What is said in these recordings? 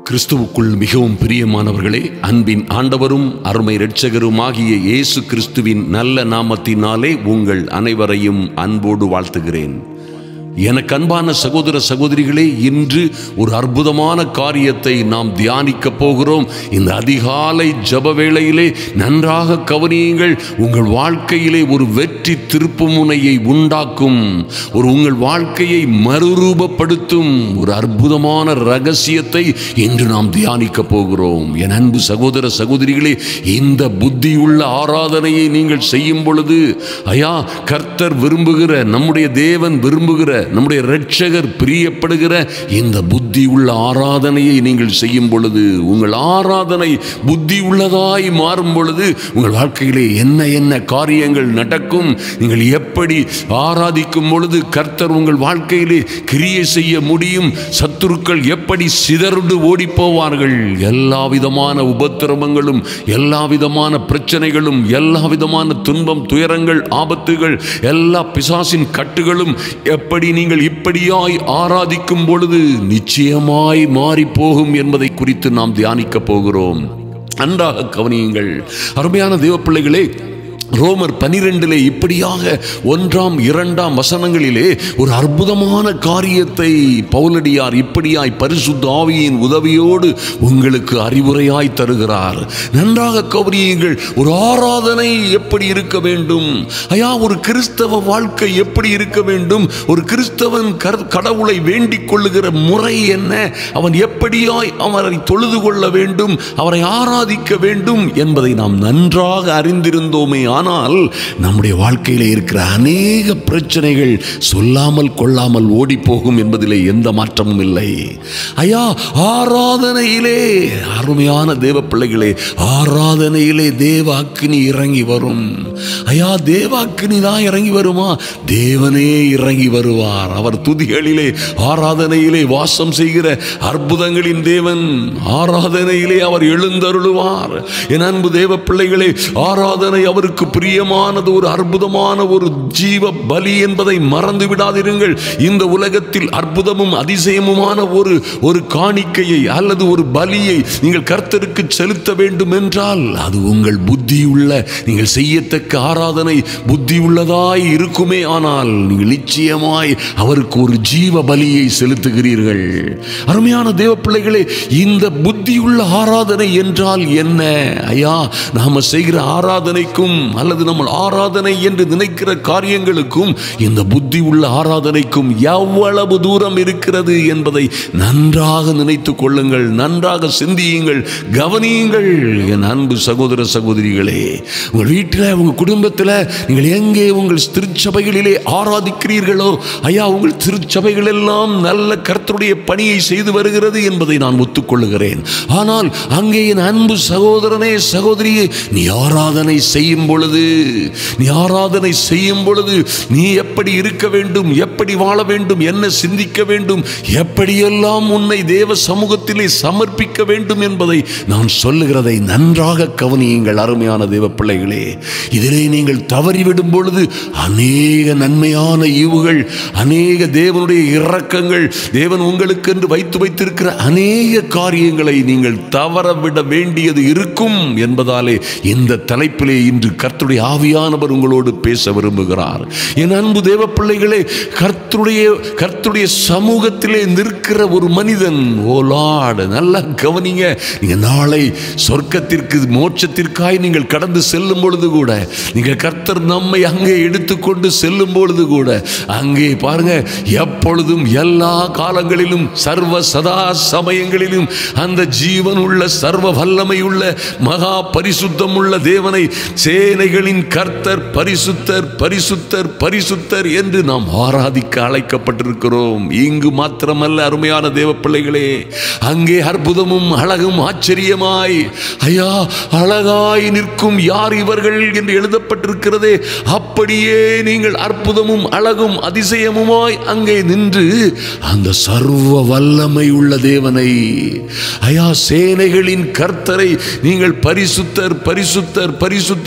கிறிஸ்துவுக்குள் மிகவும் பிரியமானவர்களே அன்பின் ஆண்டவரும் அருமை இரட்சகருமாகிய இயேசு கிறிஸ்துவின் நல்ல நாமத்தினாலே உங்கள் அனைவரையும் அன்போடு வாழ்த்துகிறேன் எனக்கு அன்பான சகோதர சகோதரிகளே இன்று ஒரு அற்புதமான காரியத்தை நாம் தியானிக்க போகிறோம் இந்த அதிகாலை ஜப வேளையிலே நன்றாக கவனியுங்கள் உங்கள் வாழ்க்கையிலே ஒரு வெற்றி திருப்புமுனையை உண்டாக்கும் ஒரு உங்கள் வாழ்க்கையை மறுரூபப்படுத்தும் ஒரு அற்புதமான ரகசியத்தை இன்று நாம் தியானிக்க போகிறோம் என் அன்பு சகோதர சகோதரிகளே இந்த புத்தியுள்ள ஆராதனையை நீங்கள் செய்யும் பொழுது ஐயா கர்த்தர் விரும்புகிற நம்முடைய தேவன் விரும்புகிற நம்முடைய இரட்சகர் பிரியப்படுகிற இந்த புத்தி உள்ள ஆராதனையை நீங்கள் செய்யும் பொழுது உங்கள் ஆராதனை புத்தி உள்ளதாய் மாறும் பொழுது உங்கள் வாழ்க்கையிலே என்ன என்ன காரியங்கள் நடக்கும் நீங்கள் எப்படி ஆராதிக்கும் பொழுது கர்த்தர் உங்கள் வாழ்க்கையிலே கிரியை செய்ய முடியும் சத்துருக்கள் எப்படி சிதறுண்டு ஓடி போவார்கள் எல்லா விதமான உபத்திரவங்களும் எல்லா விதமான பிரச்சனைகளும் எல்லா விதமான துன்பம் துயரங்கள் ஆபத்துகள் எல்லா பிசாசின் கட்டுகளும் எப்படி நீங்கள் இப்படியாய் ஆராதிக்கும் பொழுது நிச்சயமாய் மாறி போகும் என்பதை குறித்து நாம் தியானிக்க போகிறோம் நன்றாக கவனியுங்கள் அருமையான தேவ பிள்ளைகளே ரோமர் பனிரெண்டிலே இப்படியாக ஒன்றாம் இரண்டாம் வசனங்களிலே ஒரு அற்புதமான காரியத்தை பவுலடியார் இப்படியாய் பரிசுத்த ஆவியின் உதவியோடு உங்களுக்கு அறிவுரையாய் தருகிறார் நன்றாக கவனியுங்கள் ஒரு ஆராதனை எப்படி இருக்க வேண்டும் ஐயா ஒரு கிறிஸ்தவ வாழ்க்கை எப்படி இருக்க வேண்டும் ஒரு கிறிஸ்தவன் கர்- கடவுளை வேண்டிக் கொள்ளுகிற முறை என்ன அவன் எப்படியாய் அவரை தொழுது கொள்ள வேண்டும் அவரை ஆராதிக்க வேண்டும் என்பதை நாம் நன்றாக அறிந்திருந்தோமே ஆனால் நம்முடைய வாழ்க்கையிலே இருக்கிற அநேக பிரச்சனைகள் சொல்லாமல் கொள்ளாமல் ஓடி போகும் என்பதிலே எந்த மாற்றமும் இல்லை ஐயா ஆராதனையிலே அருமையான தேவ பிள்ளைகளே ஆராதனையிலே தேவ அக்கினி இறங்கி வரும் ஐயா தேவ அக்கினி தான் இறங்கி வருமா தேவனே இறங்கி வருவார் அவர் துதிகளிலே ஆராதனையிலே வாசம் செய்கிற அற்புதங்களின் தேவன் ஆராதனையிலே அவர் எழுந்தருளுவார் என் அன்பு தேவ பிள்ளைகளே ஆராதனை அவருக்கு பிரியமானது ஒரு அற்புதமான ஒரு ஜீவ பலி என்பதை மறந்து விடாதிருங்கள் இந்த உலகத்தில் அற்புதமும் அதிசயமுமான ஒரு ஒரு காணிக்கையை அல்லது ஒரு பலியை நீங்கள் கர்த்தருக்கு செலுத்த வேண்டும் என்றால் அது உங்கள் புத்தியுள்ள நீங்கள் செய்யத்தக்க ஆராதனை புத்தி உள்ளதாய் இருக்குமே ஆனால் நீங்கள் நிச்சயமாய் அவருக்கு ஒரு ஜீவ பலியை செலுத்துகிறீர்கள் அருமையான தேவ பிள்ளைகளே இந்த புத்தியுள்ள ஆராதனை என்றால் என்ன ஐயா நாம செய்கிற ஆராதனைக்கும் அல்லது நம்ம ஆராதனை என்று நினைக்கிற காரியங்களுக்கும் இந்த புத்தி உள்ள ஆராதனைக்கும் எவ்வளவு தூரம் இருக்கிறது என்பதை நன்றாக நினைத்துக் கொள்ளுங்கள் நன்றாக சிந்தியுங்கள் கவனியுங்கள் என் அன்பு சகோதர சகோதரிகளே உங்கள் வீட்டில் உங்கள் குடும்பத்தில் நீங்கள் எங்கே உங்கள் திருச்சபைகளிலே ஆராதிக்கிறீர்களோ ஐயா உங்கள் திருச்சபைகள் எல்லாம் நல்ல கர்த்தருடைய பணியை செய்து வருகிறது என்பதை நான் ஒத்துக்கொள்ளுகிறேன் ஆனால் அங்கே என் அன்பு சகோதரனே சகோதரியே நீ ஆராதனை செய்யும் பொழுது நீ ஆராதனை செய்யும் பொழுது நீ எப்படி இருக்க வேண்டும் எப்படி வாழ வேண்டும் என்ன சிந்திக்க வேண்டும் எப்படியெல்லாம் உன்னை தேவ சமூகத்திலே சமர்ப்பிக்க வேண்டும் என்பதை நான் சொல்லுகிறதை நன்றாக கவனியுங்கள் அருமையான தேவ பிள்ளைகளே இதிலே நீங்கள் தவறிவிடும் பொழுது அநேக நன்மையான ஈவுகள் அநேக தேவனுடைய இரக்கங்கள் தேவன் உங்களுக்கு என்று வைத்து வைத்திருக்கிற அநேக காரியங்களை நீங்கள் தவறவிட வேண்டியது இருக்கும் என்பதாலே இந்த தலைப்பிலே இன்று கர்த்தருடைய ஆவியானவர் உங்களோடு பேச விரும்புகிறார் என் அன்பு தேவ பிள்ளைகளே கர்த்தருடைய கர்த்தருடைய சமூகத்திலே நிற்கிற ஒரு மனிதன் ஓ லார்ட் நல்லா கவனிங்க நீங்க நாளை சொர்க்கத்திற்கு மோட்சத்திற்காய் நீங்கள் கடந்து செல்லும் பொழுது கூட நீங்கள் கர்த்தர் நம்மை அங்கே எடுத்துக்கொண்டு செல்லும் பொழுது கூட அங்கே பாருங்க எப்பொழுதும் எல்லா காலங்களிலும் சர்வ சதா சமயங்களிலும் அந்த ஜீவன் உள்ள சர்வ வல்லமை உள்ள மகா பரிசுத்தம் உள்ள தேவனை சேனைகளின் கர்த்தர் பரிசுத்தர் பரிசுத்தர் பரிசுத்தர் என்று நாம் ஆராதிக்க அழைக்கப்பட்டிருக்கிறோம் இங்கு மாத்திரமல்ல அருமையான தேவ பிள்ளைகளே அங்கே அற்புதமும் அழகும் ஆச்சரியமாய் ஐயா அழகாய் நிற்கும் யார் இவர்கள் என்று எழுதப்பட்டிருக்கிறதே அப்படியே நீங்கள் அற்புதமும் அழகும் அதிசயமுமாய் அங்கே நின்று அந்த சர்வ வல்லமை உள்ள தேவனை ஐயா சேனைகளின் கர்த்தரை நீங்கள் பரிசுத்தர் பரிசுத்தர் பரிசுத்தர் என்று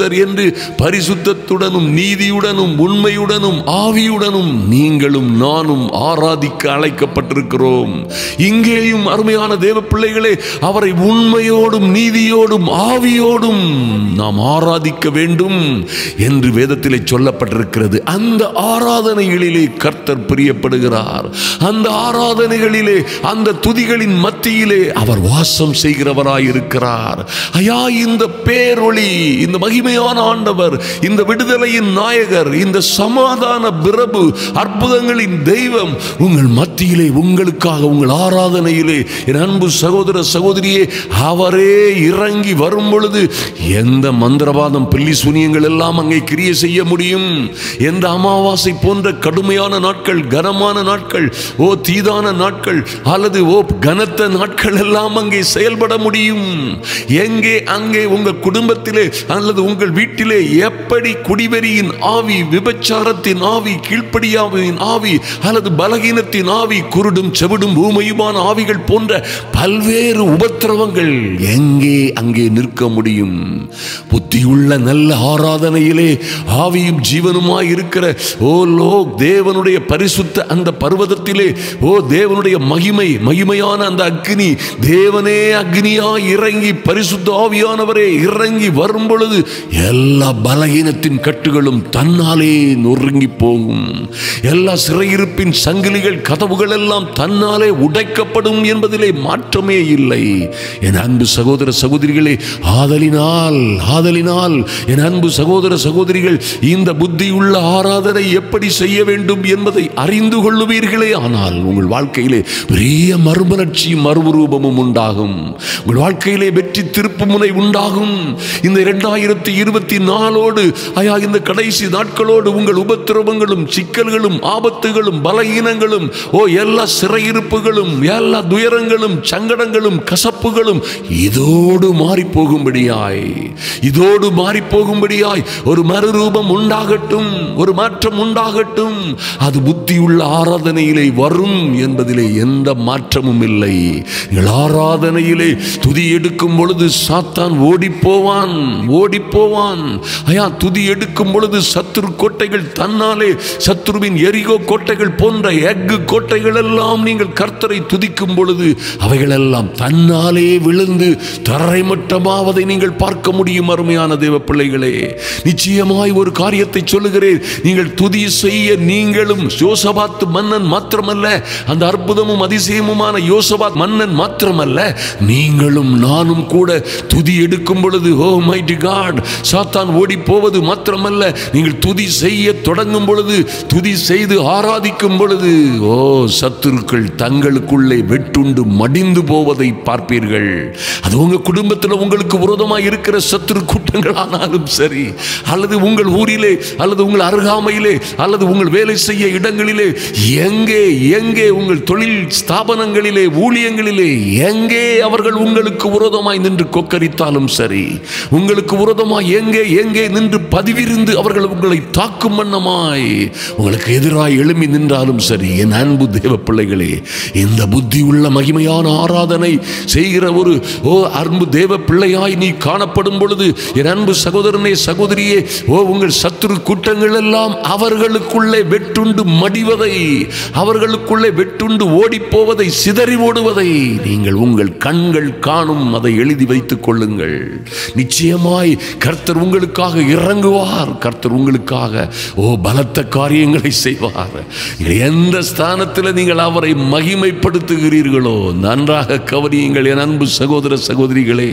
பரிசுத்தத்துடனும் நீதியுடனும் உண்மையுடனும் ஆவியுடனும் நீங்களும் நானும் ஆராதிக்க அழைக்கப்பட்டிருக்கிறோம் இங்கேயும் அருமையான தேவ பிள்ளைகளே அவரை உண்மையோடும் நீதியோடும் ஆவியோடும் நாம் ஆராதிக்க வேண்டும் என்று வேதத்திலே சொல்லப்பட்டிருக்கிறது அந்த ஆராதனைகளிலே கர்த்தர் பிரியப்படுகிறார் அந்த ஆராதனைகளிலே அந்த துதிகளின் மத்தியிலே அவர் வாசம் செய்கிறவராயிருக்கிறார் ஐயா இந்த பேரொளி இந்த மகிமையான ஆண்டவர் இந்த விடுதலையின் நாயகர் இந்த சமாதான பிரபு அற்புதங்களின் தெய்வம் உங்கள் மத்தியிலே உங்களுக்காக உங்கள் ஆராதனையிலே என் அன்பு சகோதர சகோதரியே அவரே இறங்கி வரும் பொழுது எந்த மந்திரவாதம் பில்லி சுனியங்கள் எல்லாம் அங்கே கிரிய செய்ய முடியும் எந்த அமாவாசை போன்ற கடுமையான நாட்கள் கனமான நாட்கள் ஓ தீதான நாட்கள் அல்லது ஓ கனத்த நாட்கள் எல்லாம் அங்கே செயல்பட முடியும் எங்கே அங்கே உங்க குடும்பத்திலே அல்லது உங்கள் வீட்டிலே எப்படி குடிவெறியின் ஆவி விபச்சாரத்தின் ஆவி கீழ்ப்படியாவின் ஆவி அல்லது பலகீனத்தின் ஆவி குருடும் செவிடும் ஊமையுமான ஆவிகள் போன்ற பல்வேறு உபத்திரவங்கள் எங்கே அங்கே நிற்க முடியும் புத்தியுள்ள நல்ல ஆராதனையிலே ஆவியும் ஜீவனுமாய் இருக்கிற ஓ லோ தேவனுடைய பரிசுத்த அந்த பர்வதத்திலே ஓ தேவனுடைய மகிமை மகிமையான அந்த அக்னி தேவனே அக்னியாய் இறங்கி பரிசுத்த ஆவியானவரே இறங்கி வரும் பொழுது எல்லா பலகீனத்தின் கட்டுகளும் தன்னாலே நொறுங்கி போகும் எல்லா சிறையிருப்பின் சங்கிலிகள் கதவுகள் எல்லாம் தன்னாலே உடைக்கப்படும் என்பதிலே மாற்றமே இல்லை என் அன்பு சகோதர சகோதரிகளே ஆதலினால் ஆதலினால் என் அன்பு சகோதர சகோதரிகள் இந்த புத்தியுள்ள ஆராதனை எப்படி செய்ய வேண்டும் என்பதை அறிந்து கொள்ளுவீர்களே ஆனால் உங்கள் வாழ்க்கையிலே பெரிய மறுமலர்ச்சியும் மறுரூபமும் உண்டாகும் உங்கள் வாழ்க்கையிலே வெற்றி திருப்பு முனை உண்டாகும் இந்த இரண்டாயிரத்தி இருபத்தி நாலோடு ஐயா இந்த கடைசி நாட்களோடு உங்கள் உபத்திரவங்களும் சிக்கல்களும் ஆபத்துகளும் பலகீனங்களும் ஓ எல்லா சிறையிருப்புகளும் எல்லா துயரங்களும் சங்கடங்களும் கசப்புகளும் இதோடு மாறி போகும்படியாய் இதோடு மாறி போகும்படியாய் ஒரு மறுரூபம் உண்டாகட்டும் ஒரு மாற்றம் உண்டாகட்டும் அது புத்தியுள்ள ஆராதனையிலே வரும் என்பதிலே எந்த மாற்றமும் இல்லை எங்கள் ஆராதனையிலே துதி எடுக்கும் பொழுது சாத்தான் ஓடி போவான் ஓடி போவான் ஐயா துதி எடுக்கும் பொழுது சத்துரு கோட்டைகள் தன்னாலே சத்துருவின் எரிகோ கோட்டைகள் போன்ற எஃகு கோட்டைகள் எல்லாம் நீங்கள் கர்த்தரை துதிக்கும் பொழுது அவைகள் எல்லாம் தன்னாலே விழுந்து தரைமட்டமாவதை நீங்கள் பார்க்க முடியும் அருமையான தேவ பிள்ளைகளே நிச்சயமாய் ஒரு காரியத்தை சொல்லுகிறேன் நீங்கள் துதி செய்ய நீங்களும் யோசபாத் மன்னன் மாத்திரமல்ல அந்த அற்புதமும் அதிசயமுமான யோசபாத் மன்னன் மாத்திரமல்ல நீங்களும் நானும் கூட துதி எடுக்கும் பொழுது ஓ மைட்டி காட் சாத்தான் ஓடி போவது மாத்திரமல்ல நீங்கள் துதி செய்ய தொடங்கும் பொழுது துதி செய்து ஆராதிக்கும் பொழுது ஓ சத்துருக்கள் தங்களுக்குள்ளே வெட்டுண்டு மடிந்து போவதை பார்ப்பீர்கள் அது உங்க குடும்பத்தில் உங்களுக்கு விரோதமாக இருக்கிற சத்துரு கூட்டங்களானாலும் சரி அல்லது உங்கள் ஊரிலே அல்லது உங்கள் அருகாமையிலே அல்லது உங்கள் வேலை செய்ய இடங்களிலே எங்கே எங்கே உங்கள் தொழில் ஸ்தாபனங்களிலே ஊழியங்களிலே எங்கே அவர்கள் உங்களுக்கு விரோதமாய் நின்று கொக்கரித்தாலும் சரி உங்களுக்கு விரோதமாய் எங்கே எங்கே நின்று பதிவிருந்து அவர்கள் உங்களை தாக்கும் வண்ணமாய் உங்களுக்கு எதிராய் எழும்பி நின்றாலும் சரி என் அன்பு தேவ பிள்ளைகளே இந்த புத்தி உள்ள மகிமையான ஆராதனை செய்கிற ஒரு ஓ அன்பு தேவ பிள்ளையாய் நீ காணப்படும் பொழுது என் அன்பு சகோதரனே சகோதரியே ஓ உங்கள் சத்துரு கூட்டங்கள் எல்லாம் அவர்களுக்குள்ளே வெட்டுண்டு மடிவதை அவர்களுக்குள்ளே வெட்டுண்டு ஓடிப் போவதை சிதறி ஓடுவதை நீங்கள் உங்கள் கண்கள் காணும் அதை எழுதி வைத்துக் கொள்ளுங்கள் நிச்சயமாய் கர்த்தர் உங்களுக்காக இறங்குவார் கர்த்தர் உங்களுக்காக ஓ பலத்த காரியங்களை செய்வார் எந்த ஸ்தானத்தில் நீங்கள் அவரை மகிமைப்படுத்துகிறீர்களோ நன்றாக கவனியுங்கள் என் அன்பு சகோதர சகோதரிகளே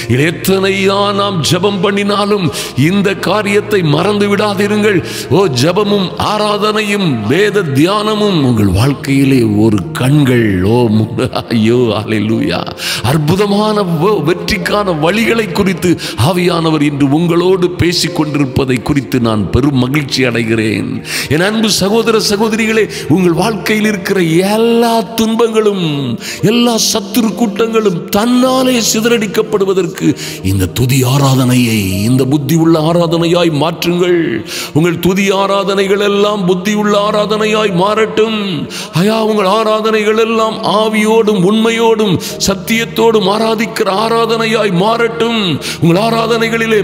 எத்தனைதான் நாம் ஜெபம் பண்ணினாலும் இந்த காரியத்தை மறந்து விடாதிருங்கள் ஓ ஜெபமும் ஆராதனையும் வேத தியானமும் உங்கள் வாழ்க்கையிலே ஒரு கண்கள் ஓ மு- ஐயோ அல்லேலூயா அற்புதமான வ- வெற்றிக்கான வழிகளை குறித்து ஆவியானவர் இன்று உங்களோடு பேசிக் கொண்டிருப்பதை குறித்து நான் பெரும் மகிழ்ச்சி அடைகிறேன் என் அன்பு சகோதர சகோதரிகளே உங்கள் வாழ்க்கையில் இருக்கிற எல்லா துன்பங்களும் எல்லா சத்துரு கூட்டங்களும் தன்னாலே சிதறடிக்கப்படுவதற்கு இந்த துதி ஆராதனையை இந்த புத்தி உள்ள ஆராதனையாய் மாற்றுங்கள் உங்கள் துதி ஆராதனைகள் எல்லாம் புத்தி உள்ள ஆராதனையாய் மாறட்டும் ஐயா உங்கள் ஆராதனைகள் எல்லாம் ஆவியோடும் உண்மையோடும் சத்தியத்தோடும் ஆராதிக்கிற ஆராதனையாய் மாறட்டும் உங்கள் ஆராதனைகளிலே மன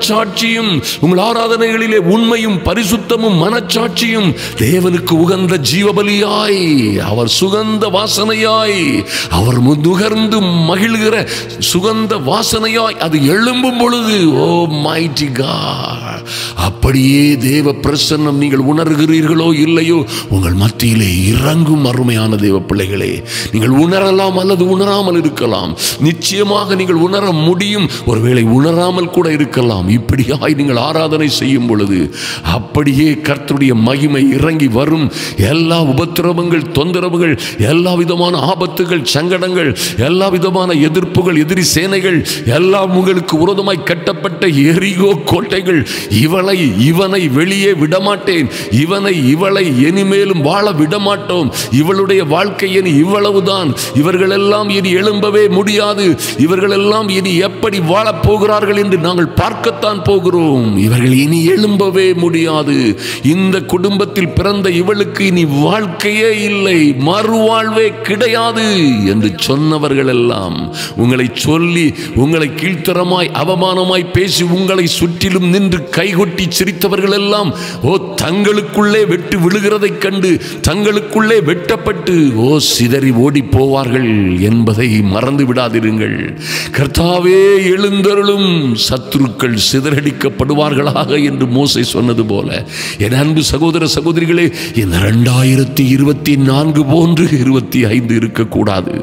மனச்சாட்சியும் உங்கள் ஆராதனைகளிலே உண்மையும் பரிசுத்தமும் மனச்சாட்சியும் தேவனுக்கு உகந்த ஜீவபலியாய் அவர் சுகந்த வாசனையாய் அவர் மு- நுகர்ந்து மகிழ்கிற சுகந்த வாசனையாய் அது எழும்பும் பொழுது ஓ மைட்டி God அப்படியே தேவ பிரசன்னம் நீங்கள் உணர்கிறீர்களோ இல்லையோ உங்கள் மத்தியிலே இறங்கும் அருமையான தேவ பிள்ளைகளே நீங்கள் உணரலாம் அல்லது உணராமல் இருக்கலாம் நிச்சயமாக நீங்கள் உணர முடியும் ஒருவேளை உணராமல் கூட இருக்கலாம் இப்படியாய் நீங்கள் ஆராதனை செய்யும் பொழுது அப்படியே கர்த்தருடைய மகிமை இறங்கி வரும் எல்லா உபத்திரவங்கள் தொந்தரவுகள் எல்லா விதமான ஆபத்துகள் சங்கடங்கள் எல்லா விதமான எதிர்ப்புகள் எதிரி சேனைகள் எல்லாம் உங்களுக்கு விரோதமாய் கட்டப்பட்ட எரிகோ கோட்டைகள் இவளை இவனை வெளியே விடமாட்டேன் இவனை இவளை இனிமேலும் வாழ விடமாட்டோம் இவளுடைய வாழ்க்கை இனி இவ்வளவுதான் இவர்களெல்லாம் இனி எழும்பவே முடியாது இவர்களெல்லாம் இனி எப்படி வாழப் போகிறார்கள் என்று நாங்கள் பார்க்கத்தான் போகிறோம் இவர்கள் இனி எழும்பவே முடியாது இந்த குடும்பத்தில் பிறந்த இவளுக்கு இனி வாழ்க்கையே இல்லை மறுவாழ்வே கிடையாது என்று சொன்னவர்கள் எல்லாம் உங்களை சொல்லி உங்களை கீழ்த்தரமாய் அவமானமாய் பேசி உங்களை சுற்றிலும் நின்று கைகொட்டி சிரித்தவர்கள் எல்லாம் ஓ தங்களுக்குள்ளே வெட்டு விழுகிறதைக் கண்டு தங்களுக்குள்ளே வெட்டப்பட்டு ஓ சிதறி ஓடி போவார்கள் என்பதை மறந்து விடாதிருங்கள் கர்த்தாவே எழுந்தருளும் சத்துருக்கள் சிதறடிக்கப்படுவார்களாக என்று மோசை சொன்னது போல என் அன்பு சகோதர சகோதரிகளே இந்த இரண்டாயிரத்தி இருபத்தி நான்கு போன்று இருபத்தி ஐந்து இருக்கக்கூடாது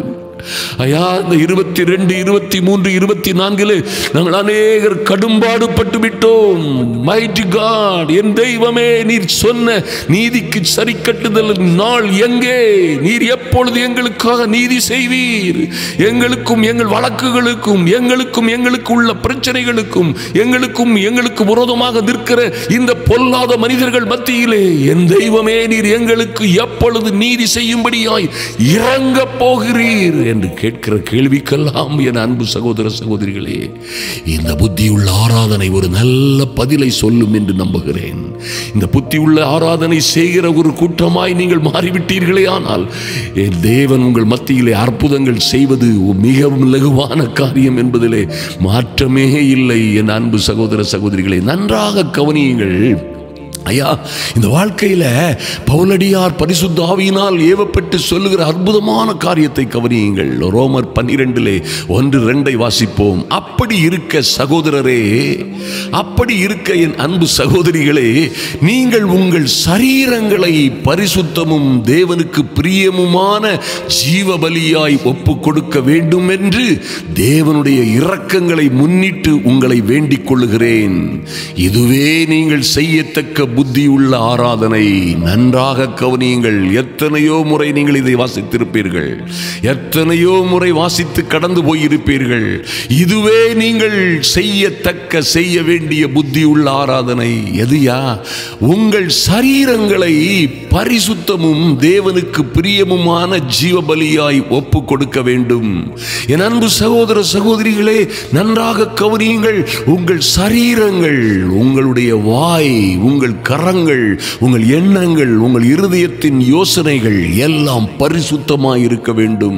ஐயா இந்த இருபத்தி ரெண்டு இருபத்தி மூன்று இருபத்தி நான்கில் நாங்கள் அநேகர் கடும்பாடுபட்டு விட்டோம் மைட்டி காட் என் தெய்வமே நீர் சொன்ன நீதிக்கு சரி கட்டுதல் நாள் எங்கே நீர் எப்பொழுது எங்களுக்காக நீதி செய்வீர் எங்களுக்கும் எங்கள் வழக்குகளுக்கும் எங்களுக்கும் எங்களுக்கு உள்ள பிரச்சனைகளுக்கும் எங்களுக்கும் எங்களுக்கு விரோதமாக நிற்கிற இந்த பொல்லாத மனிதர்கள் மத்தியிலே என் தெய்வமே நீர் எங்களுக்கு எப்பொழுது நீதி செய்யும்படியாய் இறங்க போகிறீர் என்று கேட்கிற கேள்விக்கெல்லாம் என் அன்பு சகோதர சகோதரிகளே இந்த புத்தியுள்ள ஆராதனை ஒரு நல்ல பதிலை சொல்லும் என்று நம்புகிறேன் இந்த புத்தியுள்ள ஆராதனை செய்கிற ஒரு கூட்டமாய் நீங்கள் மாறிவிட்டீர்களே ஆனால் என் தேவன் உங்கள் மத்தியிலே அற்புதங்கள் செய்வது மிகவும் லகுவான காரியம் என்பதிலே மாற்றமே இல்லை என் அன்பு சகோதர சகோதரிகளே நன்றாக கவனியுங்கள் ஐயா இந்த வாழ்க்கையில பவுலடியார் பரிசுத்த ஆவியினால் ஏவப்பட்டு சொல்லுகிற அற்புதமான காரியத்தை கவனியுங்கள் ரோமர் பன்னிரெண்டிலே ஒன்று ரெண்டை வாசிப்போம் அப்படி இருக்க சகோதரரே அப்படி இருக்க என் அன்பு சகோதரிகளே நீங்கள் உங்கள் சரீரங்களை பரிசுத்தமும் தேவனுக்கு பிரியமுமான ஜீவபலியாய் ஒப்பு கொடுக்க வேண்டும் என்று தேவனுடைய இரக்கங்களை முன்னிட்டு உங்களை வேண்டிக் கொள்ளுகிறேன் இதுவே நீங்கள் செய்யத்தக்க புத்தியுள்ள ஆராதனை நன்றாக கவனியுங்கள் எத்தனையோ முறை நீங்கள் இதை வாசித்திருப்பீர்கள் எத்தனையோ முறை வாசித்து கடந்து போயிருப்பீர்கள் இதுவே நீங்கள் செய்யத்தக்க செய்ய வேண்டிய புத்தியுள்ள ஆராதனை எதுயா உங்கள் சரீரங்களை பரிசுத்தமும் தேவனுக்கு பிரியமுமான ஜீவபலியாய் ஒப்பு கொடுக்க வேண்டும் என் அன்பு சகோதர சகோதரிகளே நன்றாக கவனியுங்கள் உங்கள் சரீரங்கள் உங்களுடைய வாய் உங்கள் கரங்கள் உங்கள் எண்ணங்கள் உங்கள் இருதயத்தின் யோசனைகள் எல்லாம் பரிசுத்தமாய் இருக்க வேண்டும்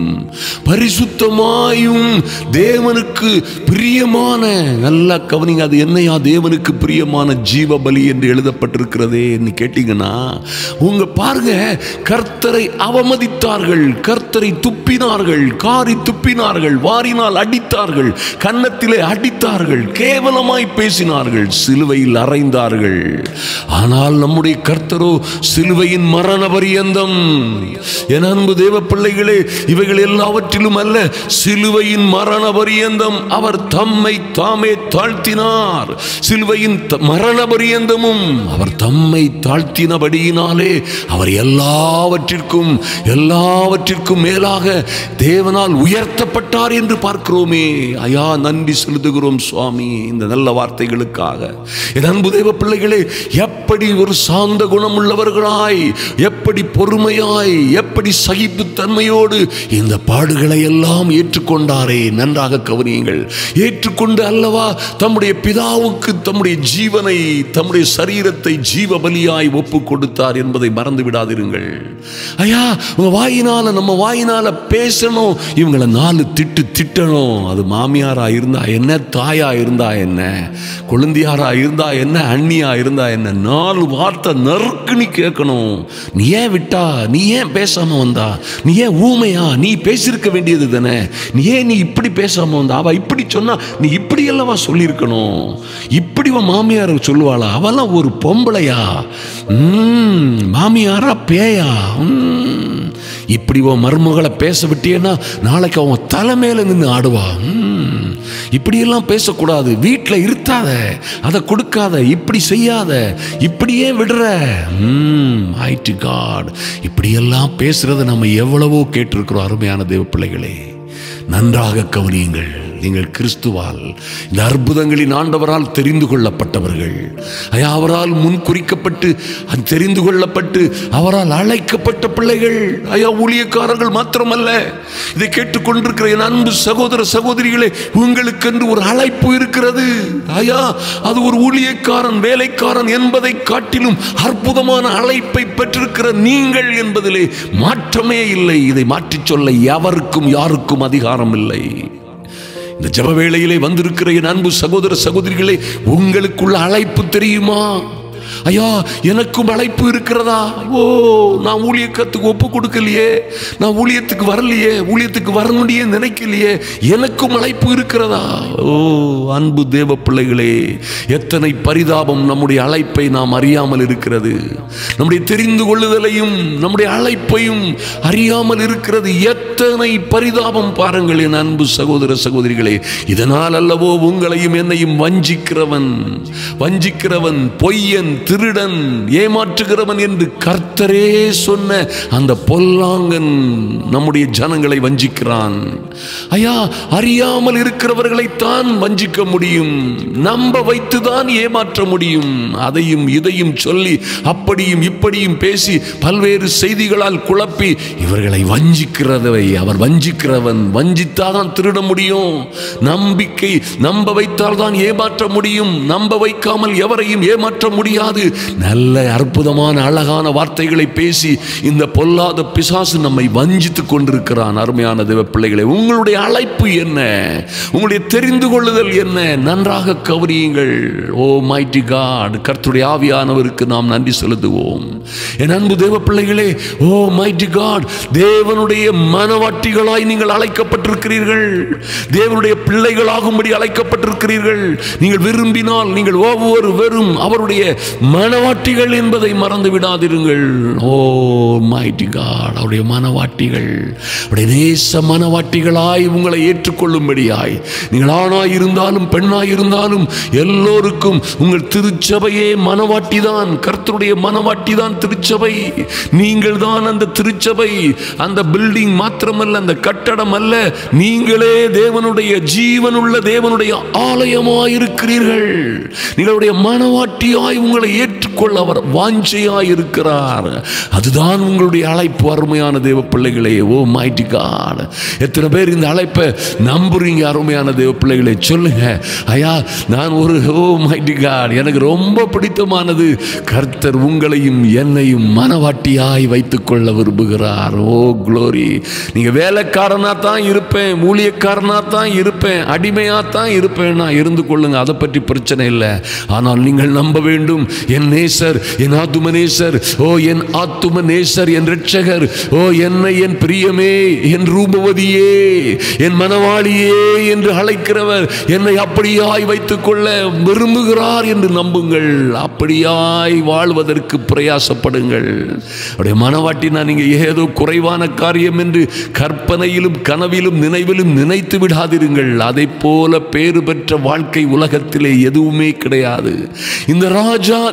பரிசுத்தமாயும் தேவனுக்கு பிரியமான நல்லா கவனிங்க அது என்னையா தேவனுக்கு பிரியமான ஜீவ பலி என்று எழுதப்பட்டிருக்கிறதே என்று கேட்டீங்கன்னா உங்க பாருங்க கர்த்தரை அவமதித்தார்கள் கர்த்தரை துப்பினார்கள் காரி துப்பினார்கள் வாரினால் அடித்தார்கள் கன்னத்திலே அடித்தார்கள் கேவலமாய் பேசினார்கள் சிலுவையில் அறைந்தார்கள் ஆனால் நம்முடைய கர்த்தரோ சிலுவையின் மரண பரியந்தம் என் அன்பு தேவ பிள்ளைகளே இவைகள் எல்லாவற்றிலும் அல்ல சிலுவையின் மரண பரியந்தம் அவர் தம்மை தாமே தாழ்த்தினார் சிலுவையின் த- மரண பரியந்தமும் அவர் தம்மை தாழ்த்தினபடியினாலே அவர் எல்லாவற்றிற்கும் எல்லாவற்றிற்கும் மேலாக தேவனால் உயர்த்தப்பட்டார் என்று பார்க்கிறோமே ஐயா நன்றி செலுத்துகிறோம் சுவாமி இந்த நல்ல வார்த்தைகளுக்காக என் அன்பு தேவ பிள்ளைகளே எப்ப எப்படி ஒரு சாந்த குணமுள்ளவர்களாய் எப்படி பொறுமையாய் எப்படி சகிப்புத்தன்மையோடு இந்த பாடுகளை எல்லாம் ஏற்றுக்கொண்டாரே நன்றாக கவனியுங்கள் ஏற்றுக்கொண்டு அல்லவா தம்முடைய பிதாவுக்கு தம்முடைய ஜீவனை தம்முடைய சரீரத்தை ஜீவ பலியாய் ஒப்பு கொடுத்தார் என்பதை மறந்து விடாதிருங்கள் ஐயா உங்க வாயினால நம்ம வாயினால பேசணும் இவங்களை நாலு திட்டு திட்டணும் அது மாமியாரா இருந்தா என்ன தாயா இருந்தா என்ன குழந்தையாரா இருந்தா என்ன அண்ணியா இருந்தா என்ன நாலு வார்த்தை நறுக்குன்னு கேட்கணும் நீ ஏன் விட்டா நீ ஏன் பேசாம வந்தா நீ ஏன் ஊமையா நீ பேசியிருக்க வேண்டியது தானே நீ ஏன் நீ இப்படி பேசாம வந்தா அவ இப்படி சொன்னா நீ இப்படி அல்லவா சொல்லியிருக்கணும் இப்படி உன் மாமியார் சொல்லுவாளா அவெல்லாம் ஒரு பொம்பளையா ம், மாமியாரா பேயா ம், இப்படி உன் மருமகளை பேச விட்டியன்னா நாளைக்கு அவன் தலை மேல நின்று ஆடுவா ம், இப்படியெல்லாம் பேசக்கூடாது வீட்டில் இருத்தாத அதை கொடுக்காத இப்படி செய்யாத இப்படியே விடுற மைட்டி காட் இப்படியெல்லாம் பேசுறத நம்ம எவ்வளவோ கேட்டிருக்கிறோம் அருமையான தேவ பிள்ளைகளே நன்றாக கவனியுங்கள் நீங்கள் கிறிஸ்துவால் இந்த அற்புதங்களின் ஆண்டவரால் தெரிந்து கொள்ளப்பட்டவர்கள் ஐயா, அவரால் முன் குறிக்கப்பட்டு அது தெரிந்து கொள்ளப்பட்டு அவரால் அழைக்கப்பட்ட பிள்ளைகள் ஐயா ஊழியக்காரர்கள் மாத்திரமல்ல இதை கேட்டுக்கொண்டிருக்கிற என் அன்பு சகோதர சகோதரிகளே உங்களுக்கென்று ஒரு அழைப்பு இருக்கிறது ஐயா அது ஒரு ஊழியக்காரன் வேலைக்காரன் என்பதை காட்டிலும் அற்புதமான அழைப்பை பெற்றிருக்கிற நீங்கள் என்பதிலே மாற்றமே இல்லை இதை மாற்றிச் சொல்ல எவருக்கும் யாருக்கும் அதிகாரம் இல்லை இந்த ஜப வேளையிலே வந்திருக்கிற என் அன்பு சகோதர சகோதரிகளே உங்களுக்குள்ள அழைப்பு தெரியுமா ஐயா எனக்கும் அழைப்பு இருக்கிறதா ஓ நான் ஊழியக்கத்துக்கு ஒப்பு கொடுக்கலையே நான் ஊழியத்துக்கு வரலையே ஊழியத்துக்கு வரணும்னே நினைக்கலையே எனக்கும் அழைப்பு இருக்கிறதா ஓ அன்பு தேவ பிள்ளைகளே எத்தனை பரிதாபம் நம்முடைய அழைப்பை நாம் அறியாமல் இருக்கிறது நம்முடைய தெரிந்து கொள்ளுதலையும் நம்முடைய அழைப்பையும் அறியாமல் இருக்கிறது எத்தனை பரிதாபம் பாருங்கள் என் அன்பு சகோதர சகோதரிகளே இதனால் அல்லவோ உங்களையும் என்னையும் வஞ்சிக்கிறவன் வஞ்சிக்கிறவன் பொய்யன் திருடன் ஏமாற்றுகிறவன் என்று கர்த்தரே சொன்ன அந்த பொல்லாங்கன் நம்முடைய ஜனங்களை வஞ்சிக்கிறான் ஐயா அறியாமல் இருக்கிறவர்களைத்தான் வஞ்சிக்க முடியும் நம்ப வைத்துதான் ஏமாற்ற முடியும் அதையும் இதையும் சொல்லி அப்படியும் இப்படியும் பேசி பல்வேறு செய்திகளால் குழப்பி இவர்களை வஞ்சிக்கிறதை அவர் வஞ்சிக்கிறவன் வஞ்சித்தாதான் திருட முடியும் நம்பிக்கை நம்ப வைத்தால் தான் ஏமாற்ற முடியும் நம்ப வைக்காமல் எவரையும் ஏமாற்ற முடியாது நல்ல அற்புதமான அழகான வார்த்தைகளை பேசி இந்த பொல்லாத பிசாசு நம்மை வஞ்சித்துக் கொண்டிருக்கிறான் அருமையான தேவ பிள்ளைகளே உங்களுடைய அழைப்பு என்ன உங்களுடைய தெரிந்து கொள்ளுதல் என்ன நன்றாக கவனியுங்கள் ஓ மைட்டி காட் கர்த்தருடைய ஆவியானவருக்கு நாம் நன்றி செலுத்துவோம் என் அன்பு தேவ பிள்ளைகளே ஓ மைட்டி காட் தேவனுடைய மனவாட்டிகளாய் நீங்கள் அழைக்கப்பட்டிருக்கிறீர்கள் தேவனுடைய பிள்ளைகளாகும்படி அழைக்கப்பட்டிருக்கிறீர்கள் நீங்கள் விரும்பினால் நீங்கள் ஒவ்வொரு வெறும் அவருடைய மனவாட்டிகள் என்பதை மறந்து விடாதிருங்கள் ஓ மைட்டி காட் அவருடைய மனவாட்டிகள் அவருடைய நேச மனவாட்டிகளாய் உங்களை ஏற்றுக்கொள்ளும்படியாய் நீங்கள் ஆணாய் இருந்தாலும் பெண்ணாய் இருந்தாலும் எல்லோருக்கும் உங்கள் திருச்சபையே மனவாட்டி தான் கர்த்தருடைய மனவாட்டி தான் திருச்சபை நீங்கள் தான் அந்த திருச்சபை அந்த பில்டிங் மாத்திரமல்ல அந்த கட்டடம் அல்ல நீங்களே தேவனுடைய ஜீவனுள்ள தேவனுடைய ஆலயமாய் இருக்கிறீர்கள் நீங்களுடைய மனவாட்டியாய் உங்களை ஏற்றுக்கொள்ள அவர் வாஞ்சையாய் இருக்கிறார் அதுதான் உங்களுடைய அழைப்பு அருமையான தேவ பிள்ளைகளே ஓ மைட்டி காட் எத்தனை பேர் இந்த அழைப்பை நம்புறீங்க அருமையான தேவ பிள்ளைகளே சொல்லுங்க ஐயா நான் ஒரு ஓ மைட்டி காட் எனக்கு ரொம்ப பிடித்தமானது கர்த்தர் உங்களையும் என்னையும் மனவாட்டியாய் வைத்துக் கொள்ள விரும்புகிறார் ஓ க்ளோரி நீங்க வேலைக்காரனா தான் இருப்பேன் ஊழியக்காரனா தான் இருப்பேன் அடிமையா தான் இருப்பேன் நான் இருந்து கொள்ளுங்க அதை பற்றி பிரச்சனை இல்லை ஆனால் நீங்கள் நம்ப வேண்டும் என் நேசர் என் ஆத்தும நேசர் ஓ என் ஆத்தும நேசர் என் ரட்சகர் ஓ என்னை என் பிரியமே என் ரூபவதியே என் மனவாளியே என்று அழைக்கிறவர் என்னை அப்படியாய் வைத்துக் கொள்ள விரும்புகிறார் என்று நம்புங்கள் அப்படியாய் வாழ்வதற்கு பிரயாசப்படுங்கள் அவருடைய மனவாட்டினா நீங்க ஏதோ குறைவான காரியம் என்று கற்பனையிலும் கனவிலும் நினைவிலும் நினைத்து விடாதிருங்கள் அதை போல பேறு பெற்ற வாழ்க்கை உலகத்திலே எதுவுமே கிடையாது இந்த ராஜா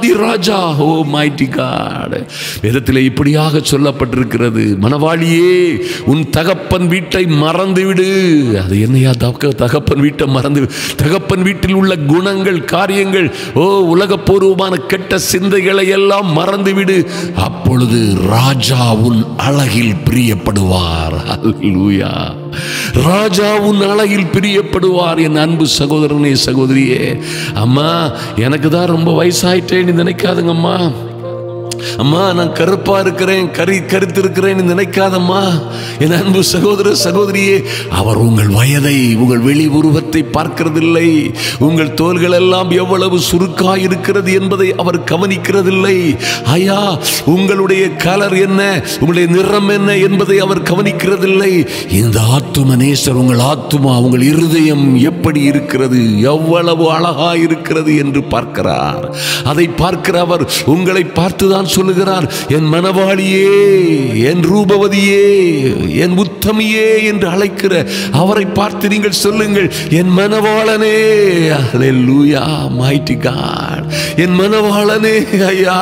ராஜாதி ராஜா ஓ மைட்டி காட் வேதத்தில் இப்படியாக சொல்லப்பட்டிருக்கிறது மணவாளியே உன் தகப்பன் வீட்டை மறந்து விடு அது என்னையா தக தகப்பன் வீட்டை மறந்து தகப்பன் வீட்டில் உள்ள குணங்கள் காரியங்கள் ஓ உலகப்பூர்வமான கெட்ட சிந்தைகளை எல்லாம் மறந்துவிடு அப்பொழுது ராஜா உன் அழகில் பிரியப்படுவார் அல்லேலூயா ராஜா உன் அழகில் பிரியப்படுவார் என் அன்பு சகோதரனே சகோதரியே அம்மா எனக்கு தான் ரொம்ப வயசாயிட்டேன்னு நினைக்காதுங்கம்மா அம்மா நான் கருப்பா இருக்கிறேன் கரி கருத்து இருக்கிறேன் நினைக்காதம்மா என் அன்பு சகோதர சகோதரியே அவர் உங்கள் வயதை உங்கள் வெளி உருவத்தை பார்க்கிறதில்லை உங்கள் தோள்கள் எல்லாம் எவ்வளவு சுருக்காய் இருக்கிறது என்பதை அவர் கவனிக்கிறதில்லை ஐயா உங்களுடைய கலர் என்ன உங்களுடைய நிறம் என்ன என்பதை அவர் கவனிக்கிறதில்லை இந்த ஆத்தும நேசர் உங்கள் ஆத்துமா உங்கள் இருதயம் எப்படி இருக்கிறது எவ்வளவு அழகா இருக்கிறது என்று பார்க்கிறார் அதை பார்க்கிற அவர் உங்களை பார்த்துதான் சொல்லுகிறார் என் மனவாளியே என் ரூபவதியே என் உத்தமியே என்று அழைக்கிற அவரை பார்த்து நீங்கள் சொல்லுங்கள் என் மனவாளனே அல்லேலூயா mighty God என் மனவாளனே ஐயா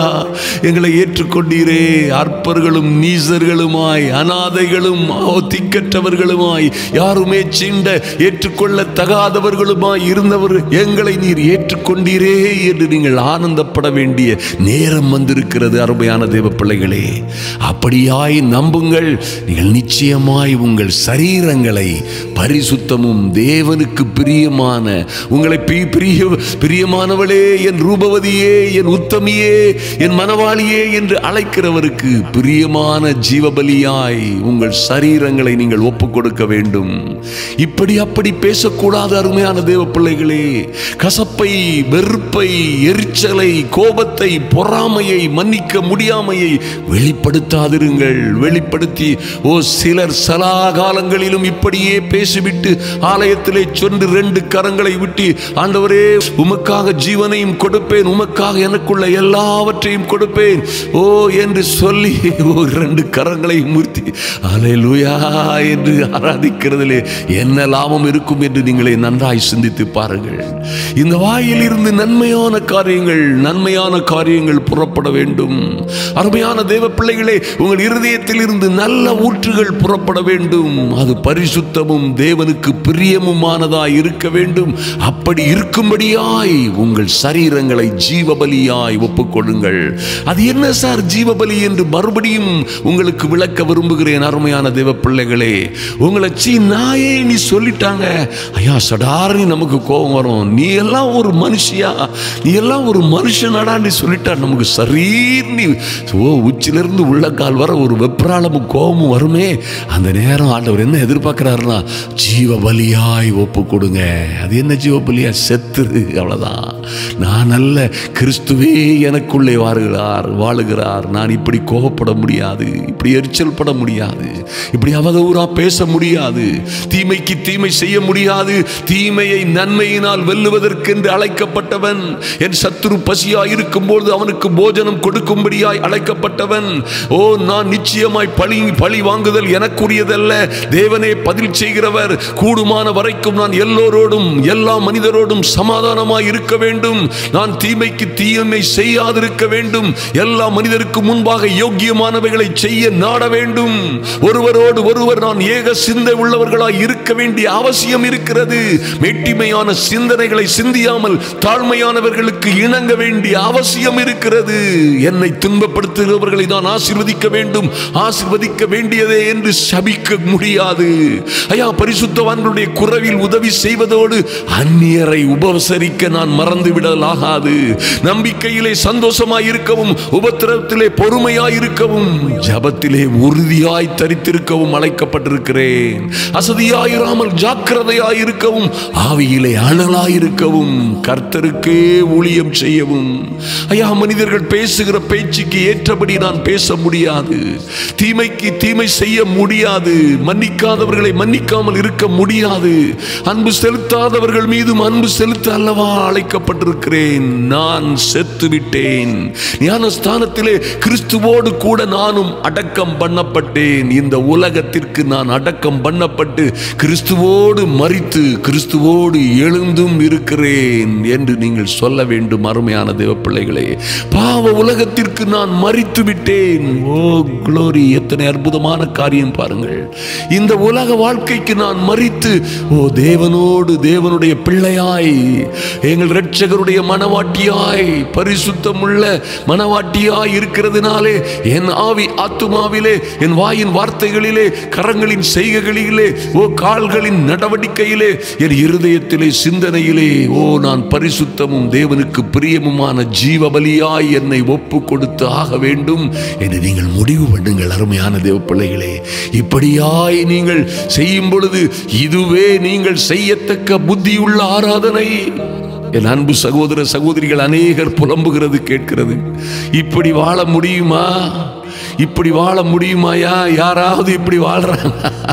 எங்களை ஏற்றுக்கொண்டீரே அற்பர்களும் நீசர்களுமாய் அனாதைகளும் ஓ, திக்கற்றவர்களுமாய் யாருமே சீண்ட ஏற்றுக்கொள்ள தகாதவர்களுமாய் இருந்தவர் எங்களை நீர் ஏற்றுக்கொண்டீரே என்று நீங்கள் ஆனந்தப்பட வேண்டிய நேரம் வந்திருக்கிறது அருமையான தேவ பிள்ளைகளே அப்படியாய் நம்புங்கள் நீங்கள் நிச்சயமாய் உங்கள் சரீரங்களை பரிசுத்தமும் தேவனுக்கு பிரியமான உங்களை பி- பிரிய பிரியமானவளே என் ரூபவதியே என் உத்தமியே என் மனவாளியே என்று அழைக்கிறவருக்கு பிரியமான ஜீவபலியாய் உங்கள் சரீரங்களை நீங்கள் ஒப்புக் கொடுக்க வேண்டும் இப்படி அப்படி பேசக்கூடாது அருமையான தேவ பிள்ளைகளே கசப்பை வெறுப்பை எரிச்சலை கோபத்தை பொறாமையை மன்னிக்க முடியாமையை வெளிப்படுத்தாதிருங்கள் வெளிப்படுத்தி ஓ சிலர் சலாகாலங்களிலும் இப்படியே பேசிவிட்டு ஆலயத்திலே சென்று ரெண்டு கரங்களை விட்டு ஆண்டவரே உமக்காக ஜீவனையும் கொடுப்பேன் உமக்காக எனக்குள்ள எல்லாவற்றையும் கொடுப்பேன் ஓ என்று சொல்லி ஓ ரெண்டு கரங்களை மூர்த்தி அலையலூயா என்று ஆராதிக்கிறதிலே என்ன லாபம் இருக்கும் என்று நீங்களே நன்றாய் சிந்தித்து பாருங்கள் இந்த வாயில் இருந்து நன்மையான காரியங்கள் நன்மையான காரியங்கள் புறப்பட வேண்டும் அருமையான தேவ பிள்ளைகளே உங்கள் இருதயத்தில் இருந்து நல்ல ஊற்றுகள் புறப்பட வேண்டும் அது பரிசுத்தமும் தேவனுக்கு பிரியமுமானதாய் இருக்க வேண்டும் அப்படி இருக்கும்படியாய் உங்கள் சரீரங்களை ஜீவபலியாய் ஒப்புக்கொள்ளுங்கள் அது என்ன சார் ஜீவபலி என்று மறுபடியும் உங்களுக்கு விளக்க விரும்புகிறேன் அருமையான தேவ பிள்ளைகளே உங்களை சீ நாயே நீ சொல்லிட்டாங்க ஐயா சடார்னு நமக்கு கோபம் வரும் நீ எல்லாம் ஒரு மனுஷியா நீ எல்லாம் ஒரு மனுஷனடா நீ சொல்லிட்டா நமக்கு சரீர்னு ஓ உச்சிலிருந்து உள்ளங்கால் வர ஒரு வெப்ராளமும் கோபமும் வருமே அந்த நேரம் ஆண்டவர் என்ன எதிர்பார்க்கிறாருன்னா ஜீவ பலியாய் ஒப்பு கொடுங்க அது என்ன ஜீவ பலியா செத்துரு அவ்வளவுதான் நான் அல்ல கிறிஸ்துவே எனக்குள்ளே வாருகிறார் வாழுகிறார் நான் இப்படி கோபப்பட முடியாது இப்படி எரிச்சல் பட முடியாது இப்படி அவதூறா பேச முடியாது தீமைக்கு தீமை செய்ய முடியாது தீமையை நன்மையினால் வெல்லுவதற்கென்று அழைக்கப்பட்டவன் என் சத்துரு பசியாய் இருக்கும்போது அவனுக்கு போஜனம் கொடுக்கும்படியாய் அழைக்கப்பட்டவன் ஓ நான் நிச்சயமாய் பழி பழி வாங்குதல் எனக்குரியதல்ல தேவனே பதில் செய்கிறவர் கூடுமான வரைக்கும் நான் எல்லோரோடும் எல்லா மனிதரோடும் சமாதானமாய் இருக்க வேண்டும் நான் தீமைக்கு தீமை செய்யாதிருக்க வேண்டும் எல்லா மனிதருக்கு முன்பாக யோக்கியமானவைகளை செய்ய நாட வேண்டும் ஒருவரோடு ஒருவர் நான் ஏக சிந்தை உள்ளவர்களாய் இருக்க வேண்டிய அவசியம் இருக்கிறது மெட்டிமையான சிந்தனைகளை சிந்தியாமல் தாழ்மையானவர்களுக்கு இணங்க வேண்டிய அவசியம் இருக்கிறது என்னை துன்பப்படுத்துகிறவர்களை நான் ஆசீர்வதிக்க வேண்டும் ஆசீர்வதிக்க வேண்டியதே என்று சபிக்க முடியாது ஐயா பரிசுத்தவான்களுடைய குரவில் உதவி செய்வதோடு அந்நியரை உபசரிக்க நான் மறந்து விடலாகாது நம்பிக்கையிலே சந்தோஷமாய் இருக்கவும் உபத்திரத்திலே பொறுமையாய் இருக்கவும் ஜபத்திலே உறுதியாய் தரித்திருக்கவும் அழைக்கப்பட்டிருக்கிறேன் அசதியாயிராமல் ஜாக்கிரதையாய் இருக்கவும் ஆவியிலே அனலாய் இருக்கவும் கர்த்தருக்கே ஊழியம் செய்யவும் ஐயா மனிதர்கள் பேசுகிற பேச்சுக்கு ஏற்றபடி நான் பேச முடியாது தீமைக்கு தீமை செய்ய முடியாது மன்னிக்காதவர்களை மன்னிக்காமல் இருக்க முடியாது அன்பு செலுத்தாதவர்கள் மீதும் அன்பு செலுத்த அல்லவா அழைக்கப்பட்டிருக்கிறேன் நான் செத்து விட்டேன் ஞானஸ்தானத்திலே கிறிஸ்துவோடு கூட நானும் அடக்கம் பண்ணப்பட்டேன் இந்த உலகத்திற்கு நான் அடக்கம் பண்ணப்பட்டு கிறிஸ்துவோடு மரித்து கிறிஸ்துவோடு எழுந்தும் இருக்கிறேன் விட்டேன் என்று நீங்கள் சொல்ல வேண்டும் அருமையான தேவ பிள்ளைகளே பாவ உலகத்திற்கு நான் மறித்து விட்டேன் ஓ குளோரி எத்தனை அற்புதமான காரியம் பாருங்கள் இந்த உலக வாழ்க்கைக்கு நான் மறித்து ஓ தேவனோடு தேவனுடைய பிள்ளையாய் எங்கள் இரட்சகருடைய மனவாட்டியாய் பரிசுத்தமுள்ள மனவாட்டியாய் இருக்கிறதுனாலே என் ஆவி ஆத்துமாவிலே என் வாயின் வார்த்தைகளிலே கரங்களின் செய்கைகளிலே ஓ கால்களின் நடவடிக்கையிலே என் இருதயத்திலே சிந்தனையிலே ஓ நான் பரிசுத்தமும் தேவனுக்கு பிரியமுமான ஜீவ பலியாய் என்னை ஒப்பு கொடுத்து ஆக வேண்டும் என்று நீங்கள் முடிவு பண்ணுங்கள் அருமையான தேவ பிள்ளைகளே இப்படியாய் நீங்கள் செய்யும் பொழுது இதுவே நீங்கள் செய்யத்தக்க புத்தியுள்ள ஆராதனை என் அன்பு சகோதர சகோதரிகள் அநேகர் புலம்புகிறது கேட்கிறது இப்படி வாழ முடியுமா இப்படி வாழ முடியுமாயா யாராவது இப்படி வாழ்றாங்க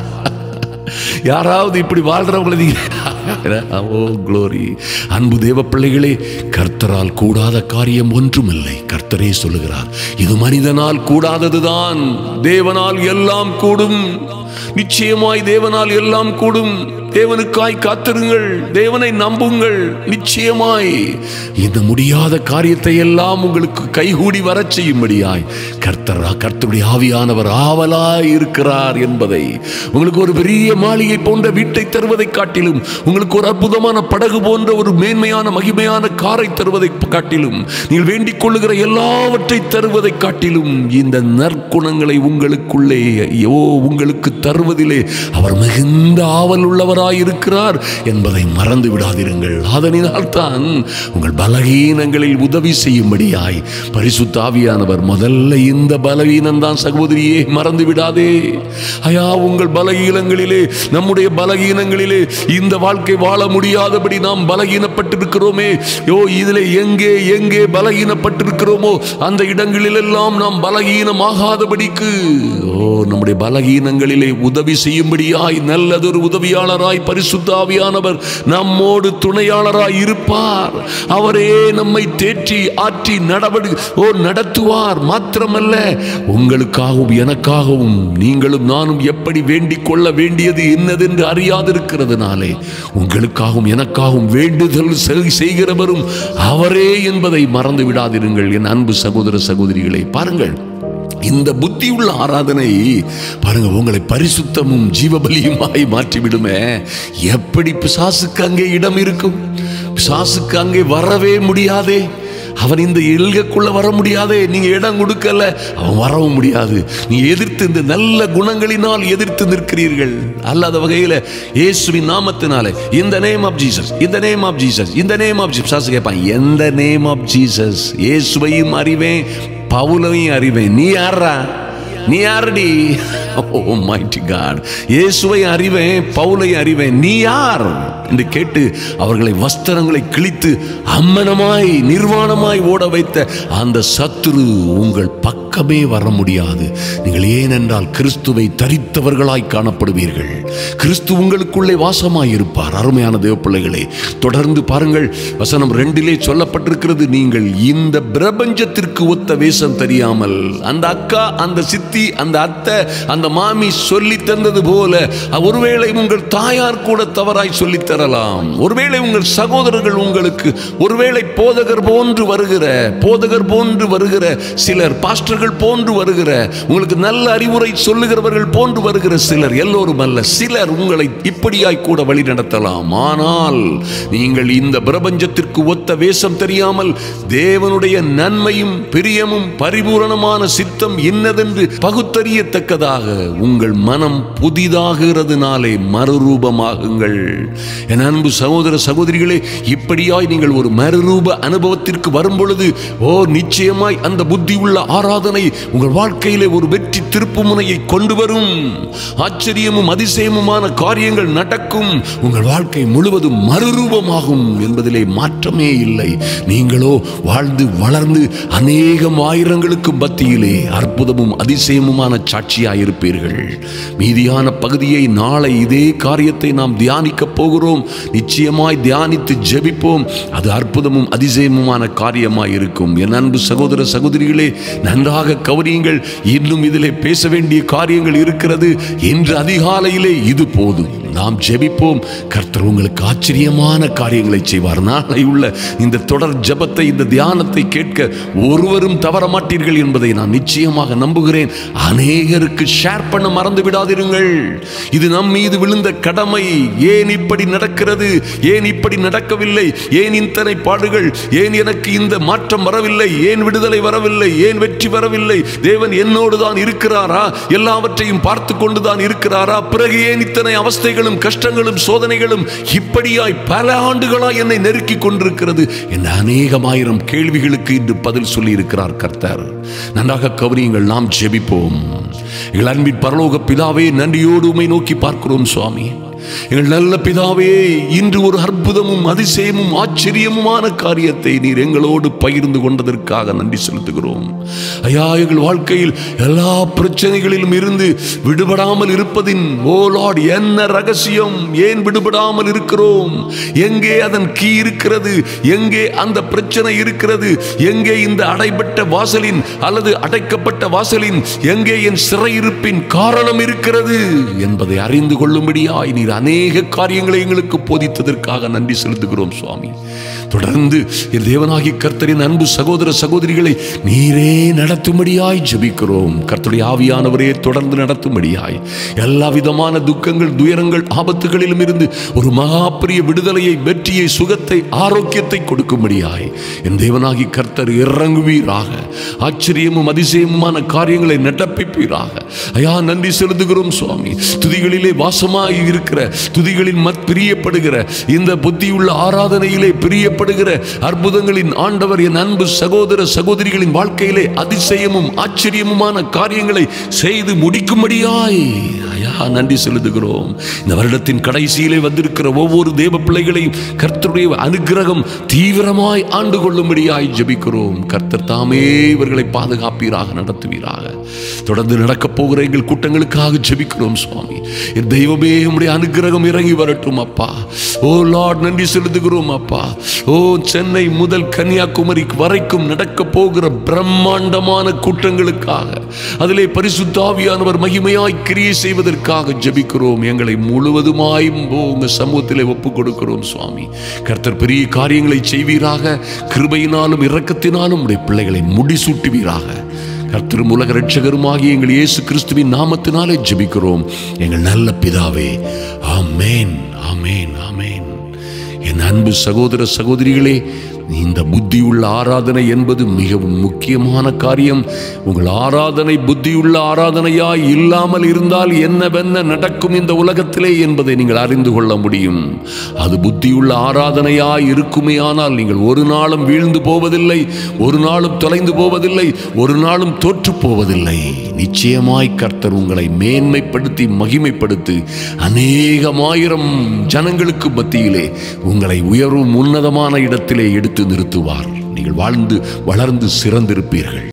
யாராவது இப்படி வாழ்றவங்களை நீங்க ஓ க்ளோரி அன்பு தேவ பிள்ளைகளே கர்த்தரால் கூடாத காரியம் ஒன்றுமில்லை கர்த்தரே சொல்லுகிறார் இது மனிதனால் கூடாததுதான் தேவனால் எல்லாம் கூடும் நிச்சயமாய் தேவனால் எல்லாம் கூடும் தேவனுக்காய் காத்திருங்கள் தேவனை நம்புங்கள் நிச்சயமாய் இந்த முடியாத காரியத்தை எல்லாம் உங்களுக்கு கைகூடி வரச் செய்யும்படியாய் கர்த்தரா கர்த்தருடைய ஆவியானவர் ஆவலாய் இருக்கிறார் என்பதை உங்களுக்கு ஒரு பெரிய மாளிகை போன்ற வீட்டை தருவதை காட்டிலும் உங்களுக்கு ஒரு அற்புதமான படகு போன்ற ஒரு மேன்மையான மகிமையான காரை தருவதை காட்டிலும் நீங்கள் வேண்டிக் கொள்ளுகிற எல்லாவற்றை தருவதை காட்டிலும் இந்த நற்குணங்களை உங்களுக்குள்ளே ஐயோ உங்களுக்கு தருவதிலே அவர் மிகுந்த ஆவல் உள்ளவராய் இருக்கிறார் என்பதை மறந்து விடாதிருங்கள் அதனால் தான் உங்கள் பலகீனங்களில் உதவி செய்யும்படியாய் பரிசுத்த ஆவியானவர் முதல்ல இந்த பலவீனம் தான் சகோதரியே மறந்து விடாதே ஐயா உங்கள் பலகீனங்களிலே நம்முடைய பலகீனங்களிலே இந்த வாழ்க்கை வாழ முடியாதபடி நாம் பலகீனப்பட்டிருக்கிறோமே யோ இதிலே எங்கே எங்கே பலகீனப்பட்டிருக்கிறோமோ அந்த இடங்களிலெல்லாம் நாம் பலகீனமாகாதபடிக்கு ஓ நம்முடைய பலகீனங்களிலே உதவி செய்யும்படியாய் நல்லதொரு உதவியாளராய் பரிசுத்த ஆவியானவர் நம்மோடு துணையாளராய் இருப்பார் அவரே நம்மை தேற்றி ஆற்றி நடவடி ஓ நடத்துவார் மாத்திரமல்ல உங்களுக்காகவும் எனக்காகவும் நீங்களும் நானும் எப்படி வேண்டிக் கொள்ள வேண்டியது என்னதென்று அறியாதிருக்கிறதுனாலே உங்களுக்காகவும் எனக்காகவும் வேண்டுதல் செய்- செய்கிறவரும் அவரே என்பதை மறந்து விடாதிருங்கள் என் அன்பு சகோதர சகோதரிகளை பாருங்கள் இந்த புத்தியுள்ள ஆராதனை பாருங்க உங்களை பரிசுத்தமும் ஜீவபலியுமாய் மாற்றிவிடுமே எப்படி பிசாசுக்கு அங்கே இடம் இருக்கும் பிசாசுக்கு அங்கே வரவே முடியாதே அவன் இந்த எல்கைக்குள்ள வர முடியாதே நீங்க இடம் கொடுக்கல அவன் வரவும் முடியாது நீ எதிர்த்து இந்த நல்ல குணங்களினால் எதிர்த்து நிற்கிறீர்கள் அல்லாத வகையில இயேசுவின் நாமத்தினாலே இந்த நேம் ஆஃப் ஜீசஸ் இந்த நேம் ஆஃப் ஜீசஸ் இந்த நேம் ஆஃப் ஜீசஸ் கேட்பான் எந்த நேம் ஆஃப் ஜீசஸ் இயேசுவையும் அறிவேன் பவுலையும் அறிவேன் நீ யாரா நீ யாரடி ஓ மைட்டி காட் இயேசுவை அறிவேன் பவுலை அறிவேன் நீ யார் என்று கேட்டு அவர்களை வஸ்திரங்களை கிழித்து அம்மனமாய் நிர்வாணமாய் ஓட வைத்த அந்த சத்துரு உங்கள் பக்கமே வர முடியாது நீங்கள் ஏனென்றால் கிறிஸ்துவை தரித்தவர்களாய் காணப்படுவீர்கள் கிறிஸ்து உங்களுக்குள்ளே வாசமாய் இருப்பார் அருமையான தேவ பிள்ளைகளே தொடர்ந்து பாருங்கள் வசனம் ரெண்டிலே சொல்லப்பட்டிருக்கிறது நீங்கள் இந்த பிரபஞ்சத்திற்கு ஒத்த வேஷம் தெரியாமல் அந்த அக்கா அந்த சித்தி அந்த அத்தை அந்த மாமி சொல்லி தந்தது போல ஒருவேளை உங்கள் தாயார் கூட தவறாய் சொல்லித் தரலாம் ஒருவேளை உங்கள் சகோதரர்கள் உங்களுக்கு ஒருவேளை போதகர் போன்று வருகிற போதகர் போன்று வருகிற சிலர் பாஸ்டர்கள் போன்று வருகிற உங்களுக்கு நல்ல அறிவுரை சொல்லுகிறவர்கள் போன்று வருகிற சிலர் எல்லோரும் அல்ல சிலர் உங்களை இப்படியாய் கூட வழி நடத்தலாம் ஆனால் நீங்கள் இந்த பிரபஞ்சத்திற்கு ஒத்த வேஷம் தெரியாமல் தேவனுடைய நன்மையும் பிரியமும் பரிபூரணமான சித்தம் இன்னதென்று பகுத்தறியத்தக்கதாக உங்கள் மனம் புதிதாகிறதுனாலே மறுரூபமாகுங்கள் என் அன்பு சகோதர சகோதரிகளே இப்படியாய் நீங்கள் ஒரு மறுரூப அனுபவத்திற்கு வரும் பொழுது ஓ நிச்சயமாய் அந்த புத்தி உள்ள ஆராதனை உங்கள் வாழ்க்கையிலே ஒரு வெற்றி திருப்பு முனையை கொண்டு வரும் ஆச்சரியமும் அதிசயமுமான காரியங்கள் நடக்கும் உங்கள் வாழ்க்கை முழுவதும் மறுரூபமாகும் என்பதிலே மாற்றமே இல்லை நீங்களோ வாழ்ந்து வளர்ந்து அநேகம் ஆயிரங்களுக்கு மத்தியிலே அற்ப அற்புதமும் அதிசயமுமான சாட்சியாயிருப்பீர்கள் மீதியான பகுதியை நாளை இதே காரியத்தை நாம் தியானிக்கப் போகிறோம் நிச்சயமாய் தியானித்து ஜெபிப்போம் அது அற்புதமும் அதிசயமுமான காரியமாய் இருக்கும் என் அன்பு சகோதர சகோதரிகளே நன்றாக கவனியுங்கள் இன்னும் இதிலே பேச வேண்டிய காரியங்கள் இருக்கிறது இன்று அதிகாலையிலே இது போதும் நாம் ஜெபிப்போம் கர்த்தர் உங்களுக்கு ஆச்சரியமான காரியங்களை செய்வார் நாளை உள்ள இந்த தொடர் ஜெபத்தை இந்த தியானத்தை கேட்க ஒருவரும் தவற மாட்டீர்கள் என்பதை நான் நிச்சயமாக நம்புகிறேன் அநேகருக்கு ஷேர் பண்ண மறந்து விடாதிருங்கள் இது நம் மீது விழுந்த கடமை ஏன் இப்படி நடக்கிறது ஏன் இப்படி நடக்கவில்லை ஏன் இத்தனை பாடுகள் ஏன் எனக்கு இந்த மாற்றம் வரவில்லை ஏன் விடுதலை வரவில்லை ஏன் வெற்றி வரவில்லை தேவன் என்னோடு தான் இருக்கிறாரா எல்லாவற்றையும் பார்த்து கொண்டுதான் இருக்கிறாரா பிறகு ஏன் இத்தனை அவஸ்தைகளும் கஷ்டங்களும் சோதனைகளும் இப்படியாய் பல ஆண்டுகளாய் என்னை நெருக்கி கொண்டிருக்கிறது என்ற அநேகமாயிரம் கேள்விகளுக்கு இன்று பதில் சொல்லி இருக்கிறார் கர்த்தர் நன்றாக கவனியுங்கள் நாம் ஜெபிப்போம் எங்கள் அன்பின் பரலோக பிதாவே நன்றியோடு உமை நோக்கி பார்க்கிறோம் சுவாமி எங்கள் நல்ல பிதாவே இன்று ஒரு அற்புதமும் அதிசயமும் ஆச்சரியமுமான காரியத்தை நீர் எங்களோடு பகிர்ந்து கொண்டதற்காக நன்றி செலுத்துகிறோம் ஐயா எங்கள் வாழ்க்கையில் எல்லா பிரச்சனைகளிலும் இருந்து விடுபடாமல் இருப்பதின் ஓ லார்ட் என்ன ரகசியம் ஏன் விடுபடாமல் இருக்கிறோம் எங்கே அதன் கீ இருக்கிறது எங்கே அந்த பிரச்சனை இருக்கிறது எங்கே இந்த அடைபட்ட வாசலின் அல்லது அடைக்கப்பட்ட வாசலின் எங்கே என் சிறையிருப்பின் காரணம் இருக்கிறது என்பதை அறிந்து கொள்ளும்படியாய் நீர் அநேக காரியங்களை எங்களுக்கு போதித்ததற்காக நன்றி செலுத்துகிறோம் சுவாமி தொடர்ந்து என் தேவனாகி கர்த்தரின் அன்பு சகோதர சகோதரிகளை நீரே நடத்தும்படியாய் ஜெபிக்கிறோம் கர்த்தருடைய ஆவியானவரே தொடர்ந்து நடத்தும்படியாய் எல்லா விதமான துக்கங்கள் துயரங்கள் ஆபத்துகளிலும் இருந்து ஒரு மகாபிரிய விடுதலையை வெற்றியை சுகத்தை ஆரோக்கியத்தை கொடுக்கும்படியாய் என் தேவனாகி கர்த்தர் இறங்குவீராக ஆச்சரியமும் அதிசயமுமான காரியங்களை நடப்பிப்பீராக ஐயா நன்றி செலுத்துகிறோம் சுவாமி துதிகளிலே வாசமாய் இருக்கிற துதிகளின் மத் பிரியப்படுகிற இந்த புத்தியுள்ள ஆராதனையிலே பிரியப்படுகிற அற்புதங்களின் ஆண்டவர் என் அன்பு சகோதர சகோதரிகளின் வாழ்க்கையிலே அதிசயமும் ஆச்சரியமுமான காரியங்களை செய்து முடிக்கும்படியாய் ஐயா நன்றி செலுத்துகிறோம் இந்த வருடத்தின் கடைசியிலே வந்திருக்கிற ஒவ்வொரு தேவ பிள்ளைகளையும் கர்த்தருடைய அனுக்கிரகம் தீவிரமாய் ஆண்டு கொள்ளும்படியாய் ஜெபிக்கிறோம் கர்த்தர் தாமே இவர்களை பாதுகாப்பீராக நடத்துவீராக தொடர்ந்து நடக்கப் போகிற எங்கள் கூட்டங்களுக்காக ஜெபிக்கிறோம் சுவாமி என் தெய்வமே உம்முடைய அனுக்கிரகம் இறங்கி வரட்டும் அப்பா ஓ லார்ட் நன்றி செலுத்துகிறோம் அப்பா ஓ சென்னை முதல் கன்னியாகுமரி வரைக்கும் நடக்க போகிற பிரம்மாண்டமான கூட்டங்களுக்காக அதிலே பரிசுத்தாவியானவர் மகிமையாய் கிரியை செய்வதற்காக ஜெபிக்கிறோம் எங்களை முழுவதுமாய் ஓ, உங்க சமூகத்திலே ஒப்புக் கொடுக்கிறோம் சுவாமி கர்த்தர் பெரிய காரியங்களை செய்வீராக கிருபையினாலும் இரக்கத்தினாலும் உடைய பிள்ளைகளை முடிசூட்டுவீராக கர்த்தரும் உலக ரட்சகருமாகிய எங்கள் இயேசு கிறிஸ்துவின் நாமத்தினாலே ஜெபிக்கிறோம் எங்கள் நல்ல பிதாவே ஆமேன் ஆமேன் ஆமேன் என் அன்பு சகோதர சகோதரிகளே இந்த புத்தியுள்ள ஆராதனை என்பது மிகவும் முக்கியமான காரியம் உங்கள் ஆராதனை புத்தியுள்ள ஆராதனையாய் இல்லாமல் இருந்தால் என்னவென்ன நடக்கும் இந்த உலகத்திலே என்பதை நீங்கள் அறிந்து கொள்ள முடியும் அது புத்தியுள்ள ஆராதனையாய் இருக்குமே ஆனால் நீங்கள் ஒரு நாளும் வீழ்ந்து போவதில்லை ஒரு நாளும் தொலைந்து போவதில்லை ஒரு நாளும் தோற்று போவதில்லை நிச்சயமாய் கர்த்தர் உங்களை மேன்மைப்படுத்தி மகிமைப்படுத்தி அநேகமாயிரம் ஜனங்களுக்கு மத்தியிலே உங்களை உயர்வும் உன்னதமான இடத்திலே எடுத்து நிறுத்துவார் நீங்கள் வாழ்ந்து வளர்ந்து சிறந்திருப்பீர்கள்